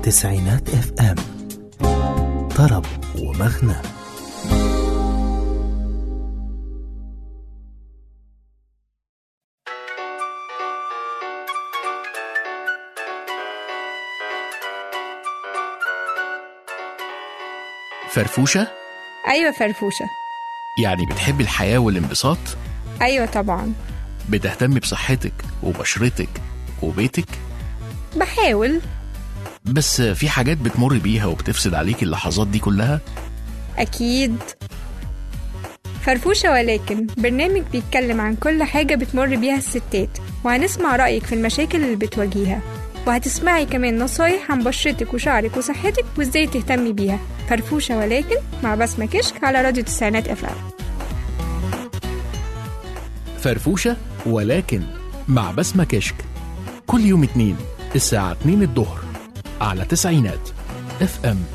تسعينات اف ام طرب ومغنى فرفوشة أيوة فرفوشة يعني بتحبي الحياة والانبساط أيوة طبعا بتهتمي بصحتك وبشرتك وبيتك بحاول بس في حاجات بتمر بيها وبتفسد عليك اللحظات دي كلها أكيد فرفوشة ولكن برنامج بيتكلم عن كل حاجة بتمر بيها الستات وهنسمع رأيك في المشاكل اللي بتواجهيها وهتسمعي كمان نصايح عن بشرتك وشعرك وصحتك وازاي تهتمي بيها فرفوشة ولكن مع بسمة كشك على راديو تسعينات اف ام فرفوشة ولكن مع بسمة كشك كل يوم اتنين الساعة 2 الظهر على تسعينات اف ام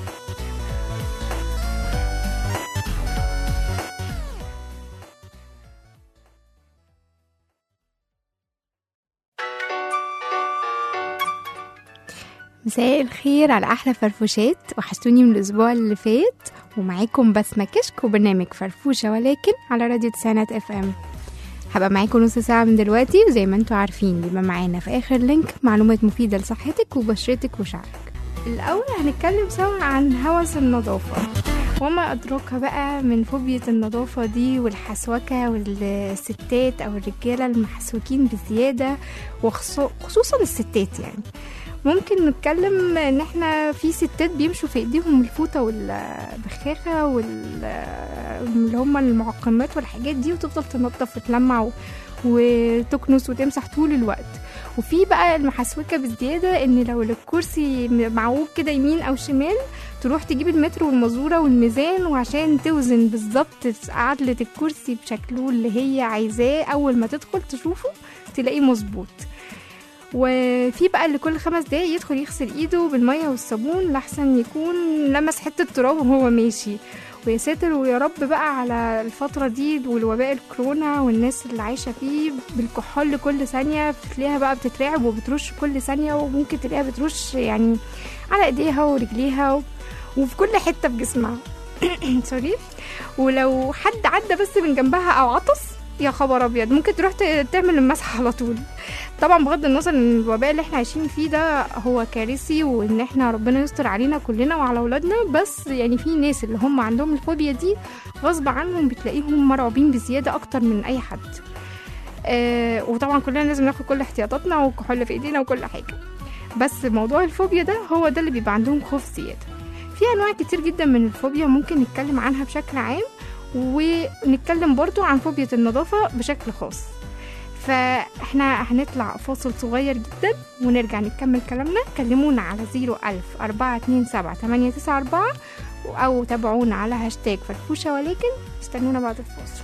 مساء الخير على احلى فرفوشات وحشتوني من الاسبوع اللي فات ومعاكم بسمة كشك وبرنامج فرفوشة ولكن على راديو تسعينات اف ام هبقى معاكم نص ساعة من دلوقتي وزي ما انتوا عارفين بيبقى معانا في اخر لينك معلومات مفيدة لصحتك وبشرتك وشعرك الاول هنتكلم سوا عن هوس النظافة وما أدراك بقى من فوبيا النظافة دي والحسوكة والستات أو الرجالة المحسوكين بزيادة وخصوصا الستات يعني ممكن نتكلم ان احنا في ستات بيمشوا في ايديهم الفوطه والبخاخه واللي هم المعقمات والحاجات دي وتفضل تنظف وتلمع و- وتكنس وتمسح طول الوقت وفي بقى المحسوكه بالزياده ان لو الكرسي معوج كده يمين او شمال تروح تجيب المتر والمزوره والميزان وعشان توزن بالظبط عدله الكرسي بشكله اللي هي عايزاه اول ما تدخل تشوفه تلاقيه مظبوط وفي بقى اللي كل خمس دقايق يدخل يغسل ايده بالميه والصابون لحسن يكون لمس حته تراب وهو ماشي ويا ساتر ويا رب بقى على الفترة دي والوباء الكورونا والناس اللي عايشة فيه بالكحول كل ثانية بتلاقيها بقى بتترعب وبترش كل ثانية وممكن تلاقيها بترش يعني على ايديها ورجليها و... وفي كل حتة في جسمها سوري ولو حد عدى بس من جنبها او عطس يا خبر ابيض ممكن تروح ت- تعمل المسح على طول طبعا بغض النظر ان الوباء اللي احنا عايشين فيه ده هو كارثي وان احنا ربنا يستر علينا كلنا وعلى اولادنا بس يعني في ناس اللي هم عندهم الفوبيا دي غصب عنهم بتلاقيهم مرعوبين بزياده اكتر من اي حد آه وطبعا كلنا لازم ناخد كل احتياطاتنا والكحول في ايدينا وكل حاجه بس موضوع الفوبيا ده هو ده اللي بيبقى عندهم خوف زياده في انواع كتير جدا من الفوبيا ممكن نتكلم عنها بشكل عام ونتكلم برضو عن فوبيا النظافه بشكل خاص فاحنا هنطلع فاصل صغير جدا ونرجع نكمل كلامنا كلمونا على 01000 427 894 أو تابعونا على هاشتاج فرفوشة ولكن استنونا بعد الفاصل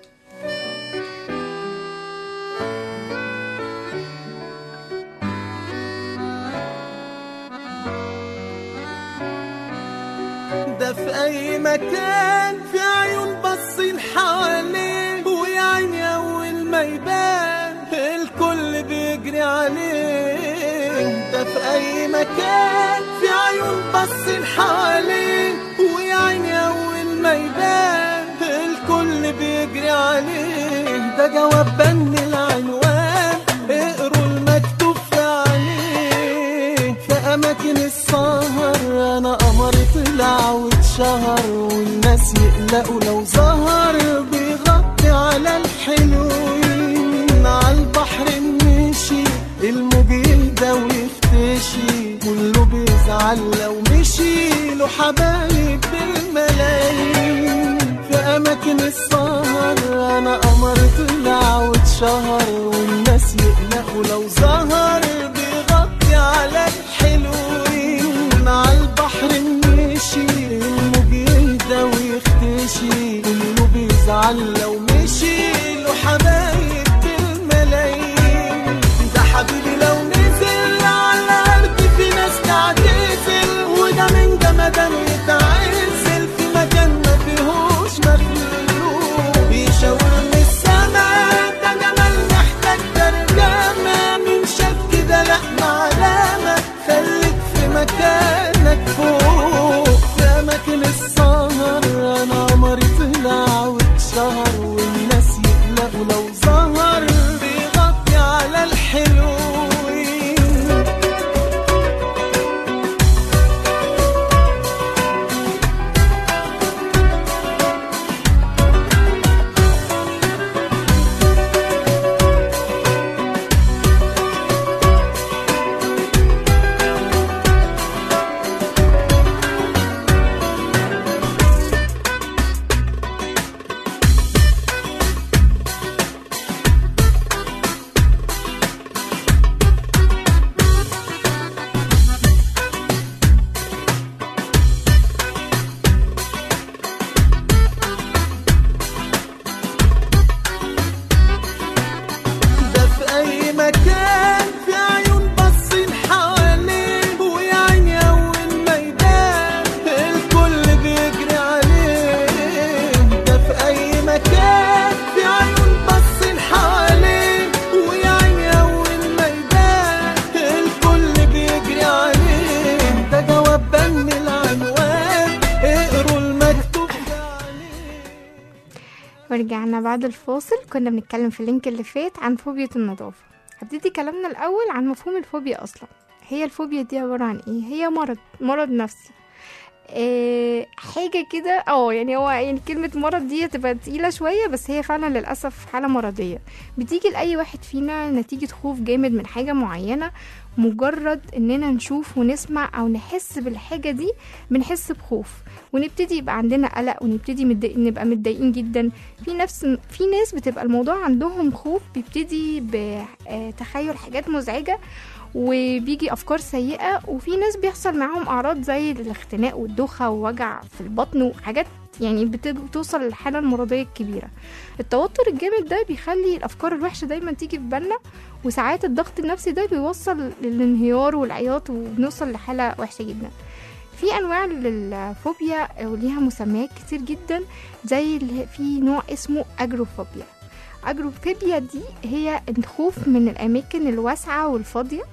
ده في اي مكان في عيون باصين حواليه ويا عيني اول ما يبان الكل بيجري عليه ده في اي مكان في عيون باصين حواليه ويا عيني اول ما يبان الكل بيجري عليه ده جواب بن العنوان اقروا المكتوب في عليه في اماكن السهر انا قمر طلع واتشهر والناس يقلقوا لو ظهر بيغطي على الحلوين على البحر مشي الموج يهدى ويختشي كله بيزعل لو مشي له حبايب بالملايين في اماكن السهر انا قمر طلع واتشهر والناس يقلقوا لو ظهر بيغطي على الحلوين على البحر مشي الموج يهدى ويختشي كله بيزعل لو مشي له حبايب بالملايين ده حبيبي لو نزل على الارض في ناس تعتزل وده من جمدان يتعزل في مكان ما فيهوش مخلوق بيشاور من السما ده جمال محتاج ترجمة من شاف كده لا معلمة خليك في مكان ورجعنا بعد الفاصل كنا بنتكلم في اللينك اللي فات عن فوبيا النظافة هبتدي كلامنا الأول عن مفهوم الفوبيا أصلا هي الفوبيا دي عبارة عن ايه هي مرض مرض نفسي إيه حاجة كده اه يعني هو يعني كلمة مرض دي تبقى تقيلة شوية بس هي فعلا للأسف حالة مرضية بتيجي لأي واحد فينا نتيجة خوف جامد من حاجة معينة مجرد اننا نشوف ونسمع او نحس بالحاجة دي بنحس بخوف ونبتدي يبقى عندنا قلق ونبتدي متضايق نبقى متضايقين جدا في نفس في ناس بتبقى الموضوع عندهم خوف بيبتدي بتخيل حاجات مزعجة وبيجي افكار سيئه وفي ناس بيحصل معاهم اعراض زي الاختناق والدوخه ووجع في البطن وحاجات يعني بت- بتوصل للحاله المرضيه الكبيره التوتر الجامد ده بيخلي الافكار الوحشه دايما تيجي في بالنا وساعات الضغط النفسي ده بيوصل للانهيار والعياط وبنوصل لحاله وحشه جدا في انواع للفوبيا وليها مسميات كتير جدا زي اللي- في نوع اسمه اجروفوبيا اجروفوبيا دي هي الخوف من الاماكن الواسعه والفاضيه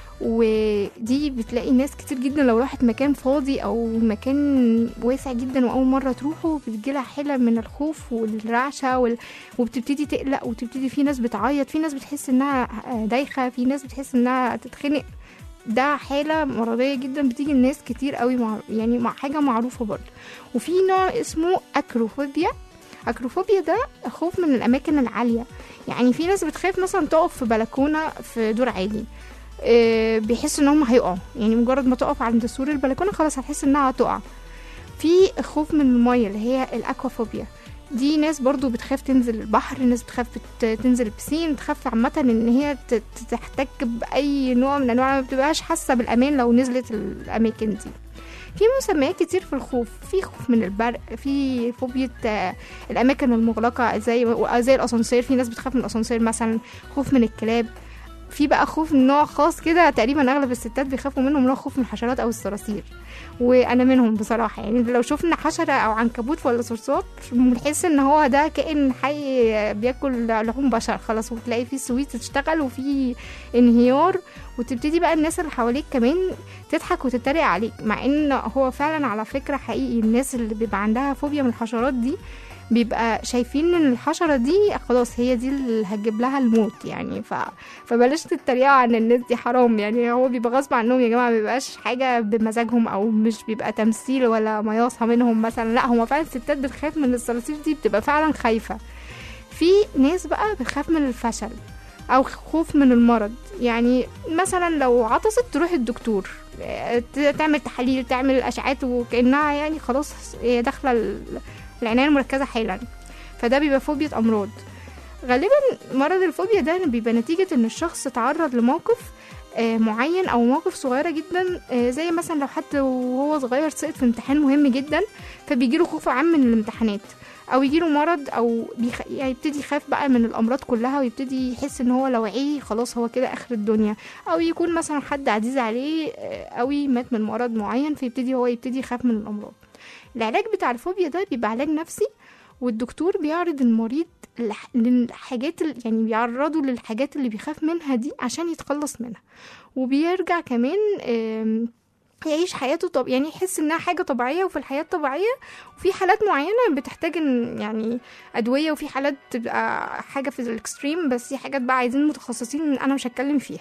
ودي بتلاقي ناس كتير جدا لو راحت مكان فاضي او مكان واسع جدا واول مره تروحه بتجيلها حاله من الخوف والرعشه وال... وبتبتدي تقلق وتبتدي في ناس بتعيط في ناس بتحس انها دايخه في ناس بتحس انها تتخنق ده حاله مرضيه جدا بتيجي الناس كتير قوي مع يعني مع حاجه معروفه برضه وفي نوع اسمه اكروفوبيا اكروفوبيا ده خوف من الاماكن العاليه يعني في ناس بتخاف مثلا تقف في بلكونه في دور عالي آه، بيحس ان هم هيقعوا يعني مجرد ما تقف عند سور البلكونه خلاص هتحس انها هتقع في خوف من الميه اللي هي الاكوافوبيا دي ناس برضو بتخاف تنزل البحر ناس بتخاف ت- تنزل البسين بتخاف عامة ان هي ت- ت- تحتك بأي نوع من انواع ما بتبقاش حاسة بالامان لو نزلت الاماكن دي في مسميات كتير في الخوف في خوف من البرق في فوبيا آه، الاماكن المغلقة زي زي الاسانسير في ناس بتخاف من الاسانسير مثلا خوف من الكلاب في بقى خوف من نوع خاص كده تقريبا اغلب الستات بيخافوا منهم اللي هو خوف من الحشرات او الصراصير وانا منهم بصراحه يعني لو شفنا حشره او عنكبوت ولا صرصار بنحس ان هو ده كائن حي بياكل لحوم بشر خلاص وتلاقي فيه سويت تشتغل وفي انهيار وتبتدي بقى الناس اللي حواليك كمان تضحك وتتريق عليك مع ان هو فعلا على فكره حقيقي الناس اللي بيبقى عندها فوبيا من الحشرات دي بيبقى شايفين ان الحشره دي خلاص هي دي اللي هتجيب لها الموت يعني ف... فبلاش تتريقوا عن الناس دي حرام يعني هو بيبقى غصب عنهم يا جماعه ما بيبقاش حاجه بمزاجهم او مش بيبقى تمثيل ولا مياصه منهم مثلا لا هما فعلا الستات بتخاف من الصراصير دي بتبقى فعلا خايفه في ناس بقى بتخاف من الفشل او خوف من المرض يعني مثلا لو عطست تروح الدكتور آه، ت- تعمل تحاليل تعمل اشعات وكانها يعني خلاص هي داخله ال- العنايه المركزه حالا فده بيبقى فوبيا امراض غالبا مرض الفوبيا ده بيبقى نتيجة ان الشخص اتعرض لموقف آه، معين او موقف صغيرة جدا آه، زي مثلا لو حد وهو صغير سقط في امتحان مهم جدا فبيجيله خوف عام من الامتحانات او يجيله مرض او بيخ... يعني يبتدي يخاف بقى من الامراض كلها ويبتدي يحس ان هو لو عيه خلاص هو كده اخر الدنيا او يكون مثلا حد عزيز عليه آه، قوي مات من مرض معين فيبتدي هو يبتدي يخاف من الامراض العلاج بتاع الفوبيا ده بيبقى علاج نفسي والدكتور بيعرض المريض لح- للحاجات ال- يعني بيعرضه للحاجات اللي بيخاف منها دي عشان يتخلص منها وبيرجع كمان آم، يعيش حياته طب يعني يحس انها حاجه طبيعيه وفي الحياه الطبيعيه وفي حالات معينه بتحتاج إن يعني ادويه وفي حالات تبقى حاجه في الاكستريم بس في حاجات بقى عايزين متخصصين انا مش هتكلم فيها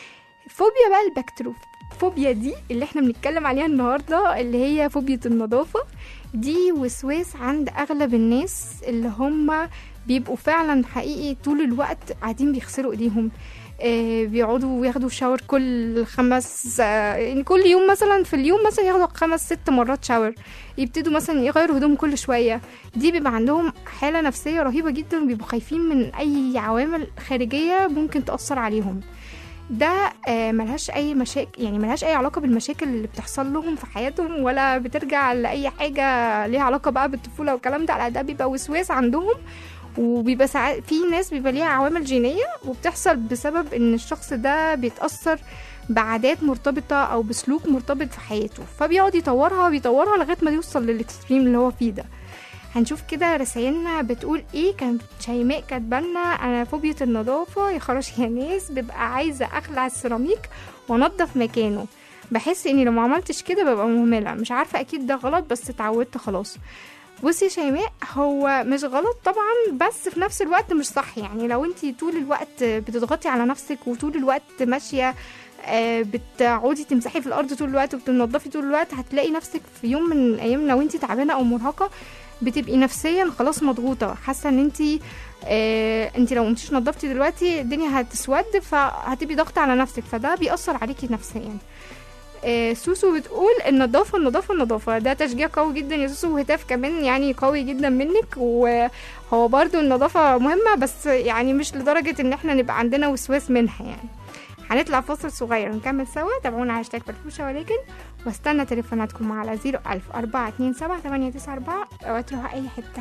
فوبيا بقى البكترو فوبيا دي اللي احنا بنتكلم عليها النهارده اللي هي فوبيا النظافه دي وسواس عند اغلب الناس اللي هم بيبقوا فعلا حقيقي طول الوقت قاعدين بيغسلوا ايديهم آه، بيقعدوا وياخدوا شاور كل خمس آه، يعني كل يوم مثلا في اليوم مثلا ياخدوا خمس ست مرات شاور يبتدوا مثلا يغيروا هدوم كل شويه دي بيبقى عندهم حاله نفسيه رهيبه جدا وبيبقوا خايفين من اي عوامل خارجيه ممكن تاثر عليهم ده آه، ملهاش اي مشاكل يعني ملهاش اي علاقه بالمشاكل اللي بتحصل لهم في حياتهم ولا بترجع لاي حاجه ليها علاقه بقى بالطفوله والكلام ده لا ده بيبقى وسواس عندهم وبيبقى ساعات في ناس بيبقى ليها عوامل جينيه وبتحصل بسبب ان الشخص ده بيتاثر بعادات مرتبطه او بسلوك مرتبط في حياته فبيقعد يطورها بيطورها لغايه ما يوصل للاكستريم اللي هو فيه ده هنشوف كده رسايلنا بتقول ايه كانت شيماء كاتبالنا انا فوبيا النظافه يا خراشي يا ناس ببقى عايزه اخلع السيراميك وانضف مكانه بحس اني لو ما عملتش كده ببقى مهمله مش عارفه اكيد ده غلط بس اتعودت خلاص بصي يا شيماء هو مش غلط طبعا بس في نفس الوقت مش صح يعني لو انت طول الوقت بتضغطي على نفسك وطول الوقت ماشيه آه، بتقعدي تمسحي في الارض طول الوقت وبتنضفي طول الوقت هتلاقي نفسك في يوم من الايام لو انت تعبانه او مرهقه بتبقي نفسيا خلاص مضغوطه حاسه ان انت آه انت لو مش نضفتي دلوقتي الدنيا هتسود فهتبقي ضغط على نفسك فده بيأثر عليكي نفسيا آه سوسو بتقول النظافة النظافة النظافة ده تشجيع قوي جدا يا سوسو وهتاف كمان يعني قوي جدا منك وهو برضو النظافة مهمة بس يعني مش لدرجة ان احنا نبقى عندنا وسواس منها يعني هنطلع فاصل صغير ونكمل سوا تابعونا على هاشتاج فرفوشة ولكن واستنى تليفوناتكم على 01000 427 894 او تروحوا اي حتة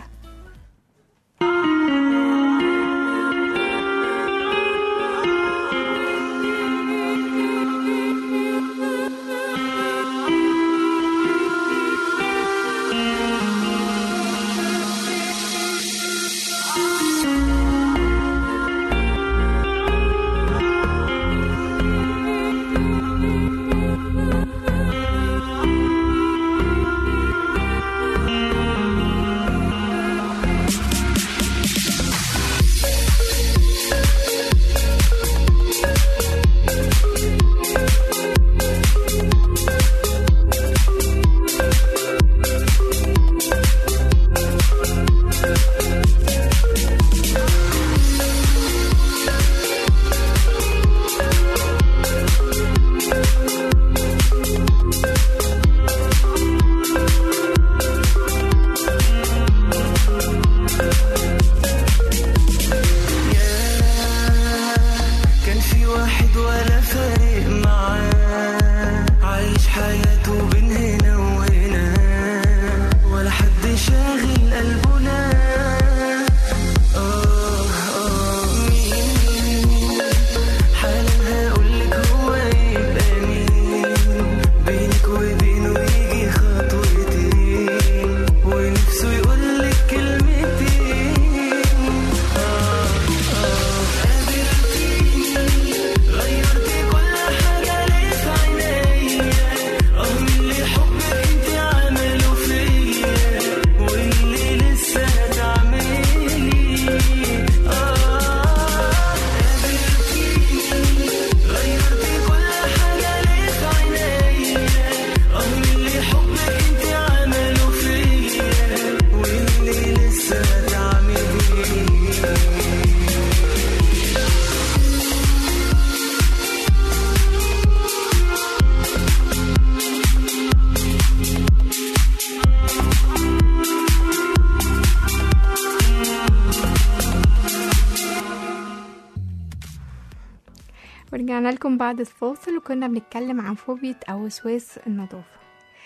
كان في واحد ولا فارق معاه عايش حياته بين هنا وهنا ولا حد شاغل قلبنا آه آه مين حالا هقولك هو يبقى مين بينك وبينه يجي خطوتين ونفسه يقولك كلمتين غيرتي كل حاجة ليه في عينيا اه من اللي حبك انت عمله فيا واللي لسه هتعملي اه قابلتيني غيرتي كل حاجة ليه في عينيا اه من اللي حبك انت عمله فيا واللي لسه هتعملي ورجعنا لكم بعد الفاصل وكنا بنتكلم عن فوبيا أو وسواس النظافة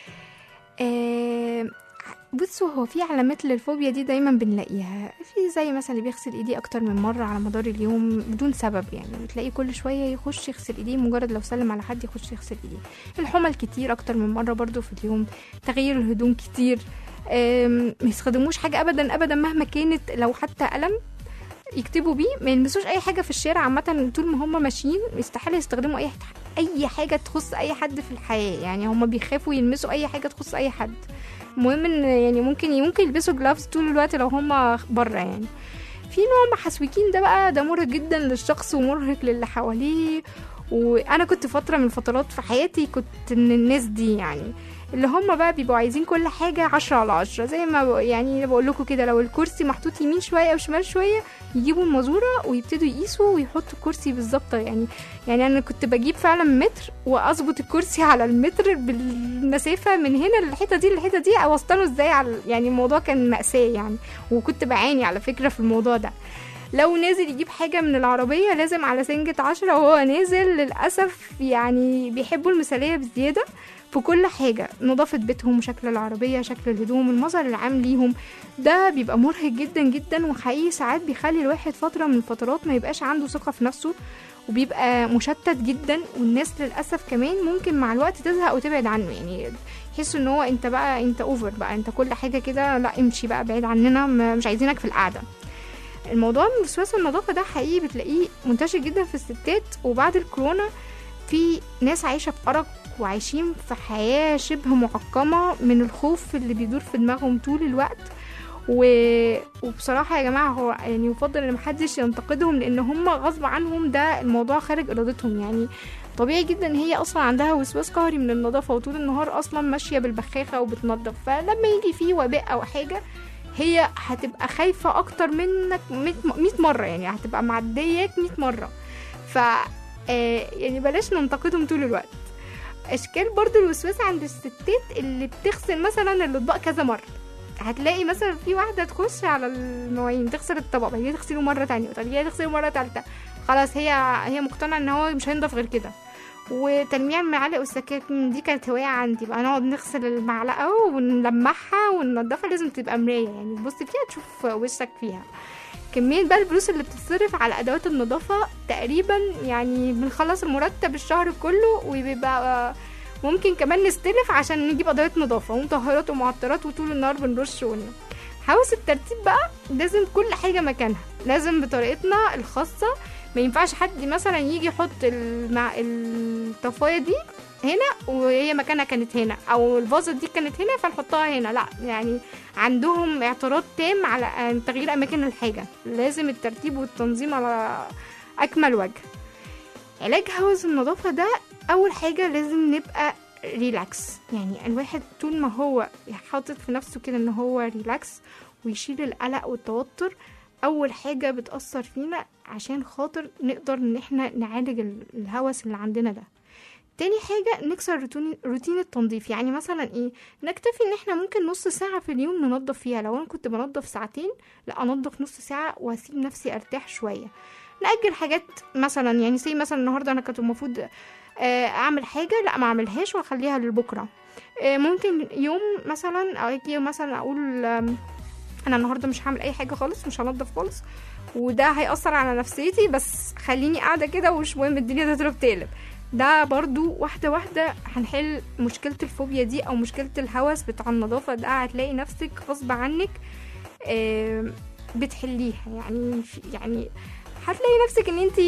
آه بصوا هو في علامات للفوبيا دي دايما بنلاقيها في زي مثلا اللي بيغسل ايديه اكتر من مره على مدار اليوم بدون سبب يعني بتلاقيه كل شويه يخش يغسل ايديه مجرد لو سلم على حد يخش يغسل ايديه الحمل كتير اكتر من مره برضو في اليوم تغيير الهدوم كتير آم، ما يستخدموش حاجه ابدا ابدا مهما كانت لو حتى قلم يكتبوا بيه ما يلمسوش اي حاجه في الشارع عامه طول ما هم ماشيين استحاله يستخدموا اي اي حاجه تخص اي حد في الحياه يعني هم بيخافوا يلمسوا اي حاجه تخص اي حد المهم ان يعني ممكن ممكن يلبسوا جلافز طول الوقت لو هم بره يعني في نوع محسوكين ده بقى ده مرهق جدا للشخص ومرهق للي حواليه وانا كنت فتره من الفترات في حياتي كنت من الناس دي يعني اللي هم بقى بيبقوا عايزين كل حاجة عشرة على عشرة زي ما بق- يعني بقول لكم كده لو الكرسي محطوط يمين شوية أو شمال شوية يجيبوا المازورة ويبتدوا يقيسوا ويحطوا الكرسي بالظبط يعني يعني أنا كنت بجيب فعلا متر وأظبط الكرسي على المتر بالمسافة من هنا للحتة دي للحتة دي أوصله ازاي على يعني الموضوع كان مأساة يعني وكنت بعاني على فكرة في الموضوع ده لو نازل يجيب حاجة من العربية لازم على سنجة عشرة وهو نازل للأسف يعني بيحبوا المثالية بزيادة في كل حاجة نظافة بيتهم وشكل العربية شكل الهدوم المظهر العام ليهم ده بيبقى مرهق جدا جدا وحقيقي ساعات بيخلي الواحد فترة من الفترات ما يبقاش عنده ثقة في نفسه وبيبقى مشتت جدا والناس للأسف كمان ممكن مع الوقت تزهق وتبعد عنه يعني يحسوا ان هو انت بقى انت اوفر بقى انت كل حاجة كده لا امشي بقى بعيد عننا م- مش عايزينك في القعدة الموضوع من وسواس النظافة ده حقيقي بتلاقيه منتشر جدا في الستات وبعد الكورونا في ناس عايشة في أرق وعايشين في حياة شبه معقمة من الخوف اللي بيدور في دماغهم طول الوقت و... وبصراحة يا جماعة هو يعني يفضل ان محدش ينتقدهم لان هم غصب عنهم ده الموضوع خارج ارادتهم يعني طبيعي جدا ان هي اصلا عندها وسواس قهري من النظافة وطول النهار اصلا ماشية بالبخاخة وبتنظف فلما يجي فيه وباء او حاجة هي هتبقى خايفة اكتر منك 100 مرة يعني هتبقى معدياك 100 مرة ف آه، يعني بلاش ننتقدهم طول الوقت اشكال برضو الوسواس عند الستات اللي بتغسل مثلا الاطباق كذا مره هتلاقي مثلا في واحده تخش على المواعين تغسل الطبق بعد كده تغسله مره تانية وبعد كده تغسله مره تالتة خلاص هي هي مقتنعه ان هو مش هينضف غير كده وتلميع المعالق والسكاكين دي كانت هواية عندي بقى نقعد نغسل المعلقة ونلمعها وننضفها لازم تبقى مراية يعني تبص فيها تشوف وشك فيها كمية بقى الفلوس اللي بتتصرف على أدوات النظافة تقريبا يعني بنخلص المرتب الشهر كله وبيبقى ممكن كمان نستلف عشان نجيب أدوات نظافة ومطهرات ومعطرات وطول النهار بنرش ون حوس الترتيب بقى لازم كل حاجة مكانها لازم بطريقتنا الخاصة ما ينفعش حد مثلا يجي يحط المع... الطفاية دي هنا وهي مكانها كانت هنا او الفازة دي كانت هنا فنحطها هنا لا يعني عندهم اعتراض تام على تغيير اماكن الحاجة لازم الترتيب والتنظيم على اكمل وجه علاج هوس النظافة ده اول حاجة لازم نبقى ريلاكس يعني الواحد طول ما هو حاطط في نفسه كده ان هو ريلاكس ويشيل القلق والتوتر اول حاجة بتأثر فينا عشان خاطر نقدر ان احنا نعالج ال- الهوس اللي عندنا ده تاني حاجة نكسر روتين روتين التنظيف يعني مثلا ايه نكتفي ان احنا ممكن نص ساعة في اليوم ننظف فيها لو انا كنت بنظف ساعتين لا انظف نص ساعة واسيب نفسي ارتاح شوية نأجل حاجات مثلا يعني زي مثلا النهاردة انا كنت المفروض آه، اعمل حاجة لا ما اعملهاش واخليها لبكرة آه، ممكن يوم مثلا او اجي مثلا اقول آم، انا النهارده مش هعمل اي حاجه خالص مش هنضف خالص وده هيأثر على نفسيتي بس خليني قاعده كده ومش مهم الدنيا تضرب تقلب ده برضو واحدة واحدة هنحل مشكلة الفوبيا دي أو مشكلة الهوس بتاع النظافة ده هتلاقي نفسك غصب عنك آم، بتحليها يعني يعني هتلاقي نفسك ان انت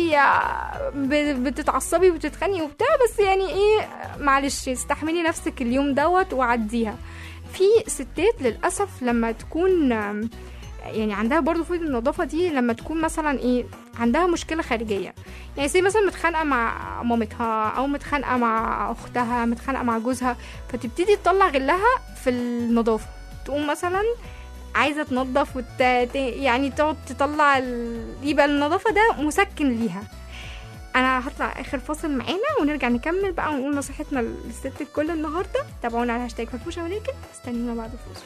بتتعصبي وبتتخانقي وبتاع بس يعني ايه معلش استحملي نفسك اليوم دوت وعديها في ستات للاسف لما تكون آم، يعني عندها برضو فوبيا النظافة دي لما تكون مثلا ايه عندها مشكلة خارجية يعني زي مثلا متخانقة مع مامتها او متخانقة مع اختها متخانقة مع جوزها فتبتدي تطلع غلها في النظافة تقوم مثلا عايزة تنظف وت... ت- يعني تقعد تطلع ال... يبقى النظافة ده مسكن ليها انا هطلع اخر فاصل معانا ونرجع نكمل بقى ونقول نصيحتنا للست الكل النهارده تابعونا على هاشتاج فرفوشه ولكن استنونا بعد الفاصل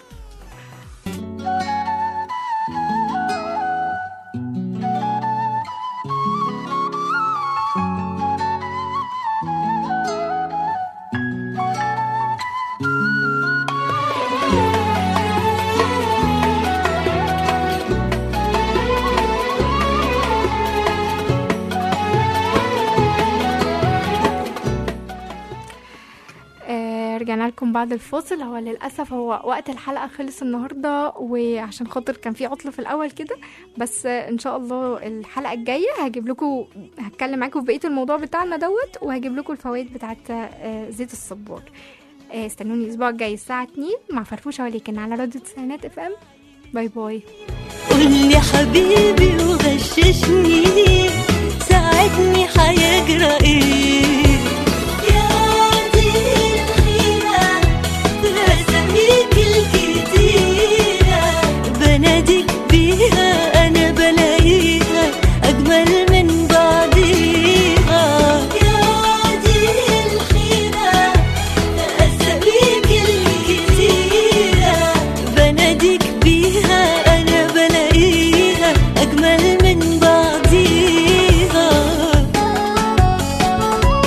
آه، رجعنا لكم بعد الفاصل هو للأسف هو وقت الحلقة خلص النهاردة وعشان خاطر كان في عطل في الأول كده بس آه، إن شاء الله الحلقة الجاية هجيب لكم هتكلم معاكم في بقية الموضوع بتاعنا دوت وهجيب لكم الفوائد بتاعت آه، زيت الصبار آه، استنوني الأسبوع الجاي الساعة 2 مع فرفوشة ولكن على راديو تسعينات اف ام باي باي قولي حبيبي وغششني ساعدني هيجرى ايه يا دي الحيرة في أساميك الكتيرة بناديك بيها أنا بلاقيها أجمل من بعضيها يا دي الحيرة في أساميك الكتيرة بناديك بيها أنا بلاقيها أجمل من بعضيها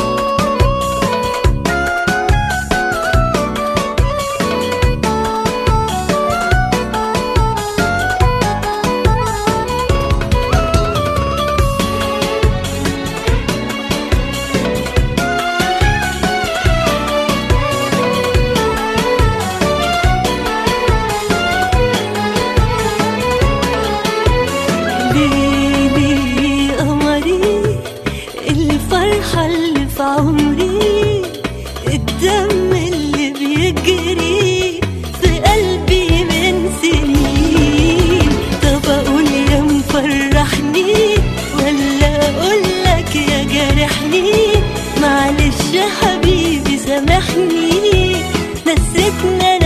الدم اللي بيجري في قلبي من سنين طب اقول يا مفرحني ولا اقولك يا جارحني معلش يا حبيبي سامحني نسيتنا